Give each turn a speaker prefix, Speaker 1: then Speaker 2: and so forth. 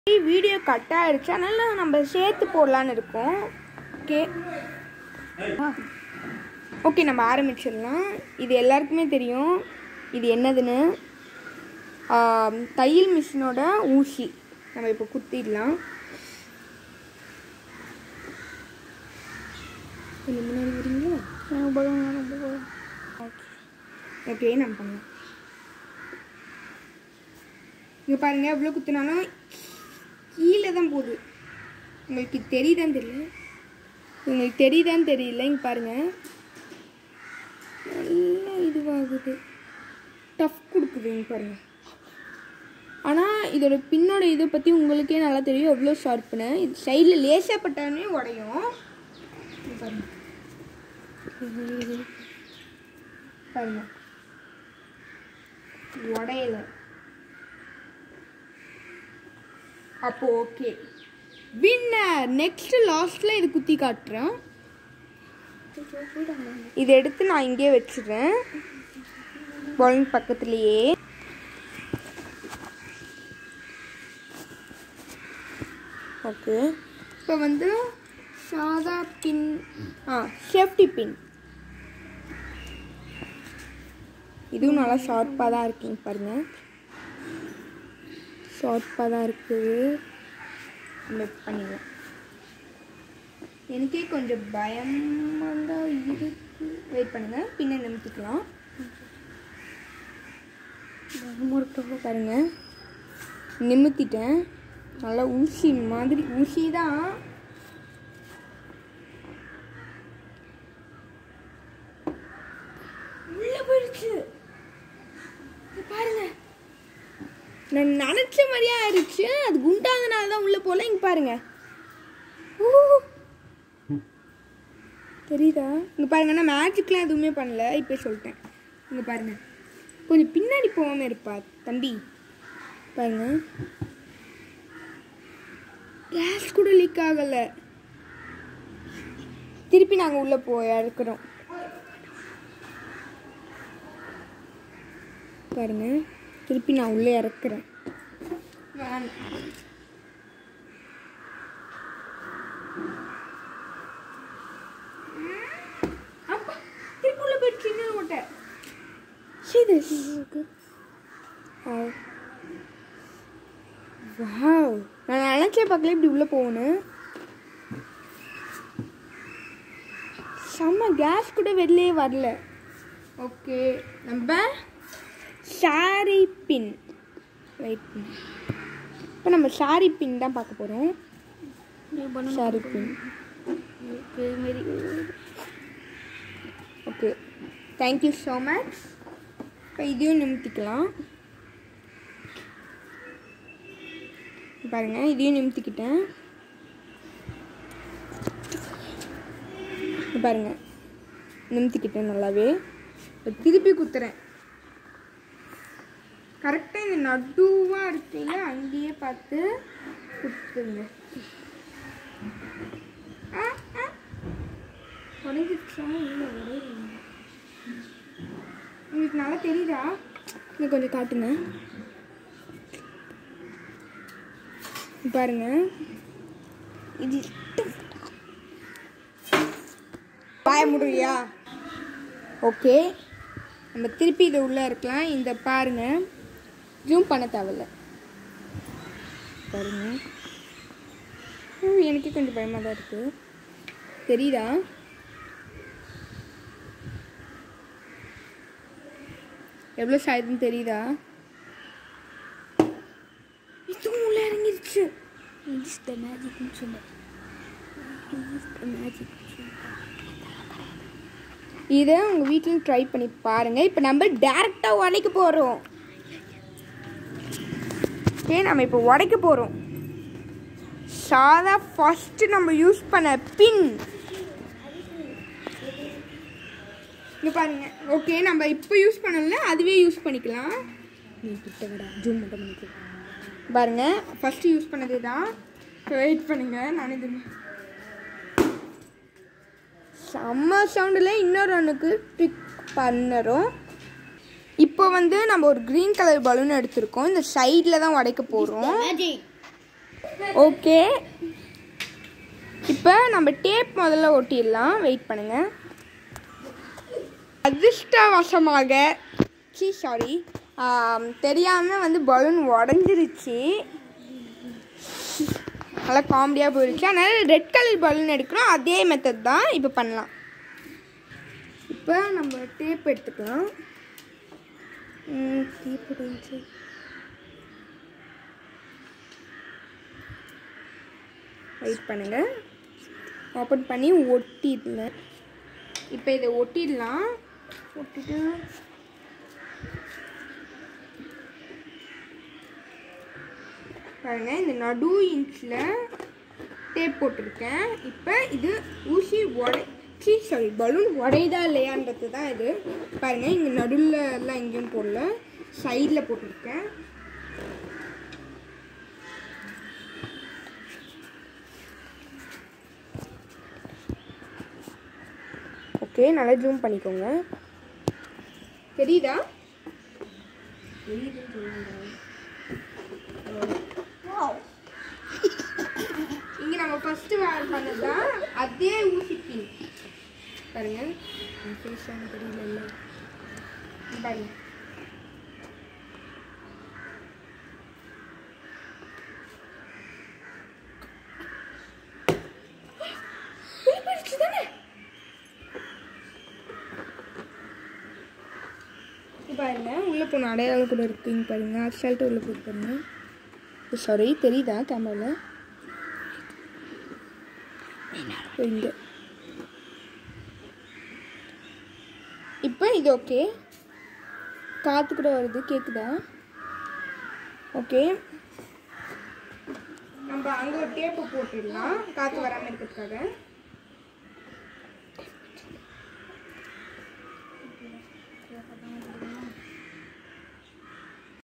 Speaker 1: Video cut ஆயிடுச்சு அதனால நம்ம சேர்த்து போடலான்னு இருக்கோம் ஓகே ஓகே நம்ம ஆரம்பிச்சிடலாம் இது எல்லாருக்குமே தெரியும் இது என்னதுன்னு ஆம், தையல் மிஷினோட ஊசி நம்ம இப்போ குத்திடலாம் கொஞ்சம் முன்னாடி வரீங்களா ஓகே நம்ம பண்ணலாம் இங்கே பாருங்க எவ்வளோ குத்துனாலும் கீழே தான் போகுது உங்களுக்கு தெரியுதான்னு தெரியல உங்களுக்கு தெரியுதான்னு தெரியல இங்கே பாருங்க நல்லா இதுவாகுது டஃப் கொடுக்குது இங்கே பாருங்க ஆனால் இதோட பின்னோட இதை பற்றி உங்களுக்கே நல்லா தெரியும் எவ்வளோ ஷார்ப்புன்னு இது சைடில் லேசாக பட்டாலுமே உடையும் இங்க பாருங்க பாருங்க உடையல அப்போ ஓகே வின்னர் நெக்ஸ்ட் லாஸ்ட்ல இது குத்தி காட்டுறேன் இதை எடுத்து நான் இங்கேயே வச்சிடுறேன் பாலிங் பக்கத்துலேயே ஓகே இப்போ வந்து சாதா பின் ஆ சேஃப்டி பின் இதுவும் நல்லா ஷார்ப்பாக தான் இருக்குங்க பாருங்கள் ஷார்ப்பாக தான் இருக்குது நம்ம இப்ப பண்ணிடலாம் எனக்கே கொஞ்சம் பயமாக தான் இருக்கு வெயிட் பண்ணுங்க பின்ன நிமித்திக்கலாம் பாருங்க நிமித்திட்டேன் நல்லா ஊசி மாதிரி ஊசி தான் உள்ள போயிடுச்சு இங்க பாருங்க நான் நினச்ச மாதிரியே ஆயிடுச்சு அது குண்டாதனால தான் உள்ளே போகல இங்கே பாருங்க ஊ. தெரியுதா இங்கே பாருங்க நான் மேஜிக்லாம் எதுவுமே பண்ணல இப்போ சொல்லிட்டேன் இங்கே பாருங்க கொஞ்சம் பின்னாடி போகாமல் இருப்பா தம்பி பாருங்க கேஸ் கூட லீக் ஆகலை திருப்பி நாங்கள் உள்ளே போய் இருக்கிறோம் பாருங்க திருப்பி நான் உள்ளே இறக்குறேன் அப்பா, திருப்பி உள்ள போயிடுச்சு இன்னொரு முட்டை. See this? Wow. Wow. நான் நினச்சே பார்க்கல இப்படி உள்ளே போகணும் செம்ம கேஸ் கூட வெளியே வரல ஓகே நம்ம சாரி பின் வெயிட் இப்போ நம்ம சாரி பின் தான் பார்க்க போகிறோம் சாரி பின் ஓகே தேங்க்யூ ஸோ மச் இப்போ இதையும் நிமித்திக்கலாம் பாருங்க இதையும் நிமித்திக்கிட்டேன் இங்க பாருங்க நிமித்திக்கிட்டேன் நல்லாவே இப்ப திருப்பி குத்துறேன் கரெக்டாக இந்த நடுவாக இருக்குல்ல அங்கேயே பார்த்து குத்துங்க ஆ, ஆ. உடைஞ்சிருச்சா இல்லை உடையல உங்களுக்கு நல்லா தெரியுதா இன்னும் கொஞ்சம் காட்டுங்க இங்க பாருங்க இது பாய முடியா ஓகே நம்ம திருப்பி இது உள்ளே இருக்கலாம் இந்த பாருங்க ஜூம் பண்ண தேவையில்ல பாருங்க ஹம், எனக்கே கொஞ்சம் பயமாக தான் இருக்குது தெரியுதா எவ்வளோ சாயுதுன்னு தெரியுதா இதுவும் உள்ள இறங்கிருச்சு
Speaker 2: It's the magic instrument. It's the magic instrument.
Speaker 1: இதை உங்கள் வீட்டில் ட்ரை பண்ணி பாருங்கள் இப்போ நம்ம டேரெக்டாக உடைக்க போகிறோம் ஓகே நம்ம இப்போ உடைக்க போகிறோம் சாதா ஃபஸ்ட்டு நம்ம யூஸ் பண்ண பின் இங்கே பாருங்க ஓகே நம்ம இப்போ யூஸ் பண்ணல அதுவே யூஸ் பண்ணிக்கலாம்
Speaker 2: நீ கிட்ட விட ஜூம் மட்டும் பண்ணிக்கோ
Speaker 1: பாருங்க ஃபஸ்ட்டு யூஸ் பண்ணது தான் வெயிட் பண்ணுங்க நான் இது செம்ம சவுண்டில் இன்னொரு ஒன்றுக்கு ட்ரிக் பண்ணுறோம் இப்போ வந்து நம்ம ஒரு க்ரீன் கலர் பலூன் எடுத்திருக்கோம் இந்த சைடில் தான் உடைக்க போகிறோம்
Speaker 2: Magic.
Speaker 1: ஓகே இப்போ நம்ம டேப் முதல்ல ஒட்டிடலாம் வெயிட் பண்ணுங்க அதிர்ஷ்டவசமாக சி சாரி தெரியாமல் வந்து பலூன் உடஞ்சிருச்சு நல்லா காமெடியாக போயிடுச்சு அதனால் ரெட் கலர் பலூன் எடுக்கிறோம் அதே மெத்தட் தான் இப்போ பண்ணலாம் இப்போ நம்ம டேப் எடுத்துக்கலாம் டேப் இருந்துச்சு வெயிட் பண்ணுங்க ஓப்பன் பண்ணி ஒட்டிடலாம் இப்போ இதை ஒட்டிடலாம் ஒட்டிட்டு பாருங்க இந்த நடு இன்ச்சில் டேப் போட்டிருக்கேன் இப்போ இது ஊசி உடை சி சாரி பலூன் உடையுதா இல்லையான்றது தான் இது பாருங்க இங்கே நடுவில் எல்லாம் எங்கேயும் போடல சைடில் போட்டிருக்கேன் ஓகே நல்லா ஜூம் பண்ணிக்கோங்க தெரியுதா இங்க நம்ம ஃபர்ஸ்ட் வேர் பண்ணது தான் அதே ஊசி பின் பாருங்க ஃபேஸ் தெரியல இல்ல பாருங்க பாருங்க உள்ள போன அடையாளம் கூட இருக்குங்க பாருங்க அசால்ட்டு உள்ள போட்டு பாருங்க சாரி தெரியுதா கேமராவில் இங்க இப்போ இது ஓகே காற்று கூட வருது கேட்குதா ஓகே நம்ம அங்கே ஒரு டேப்பு போட்டுடலாம் காற்று வராமல் இருக்கிறதுக்காக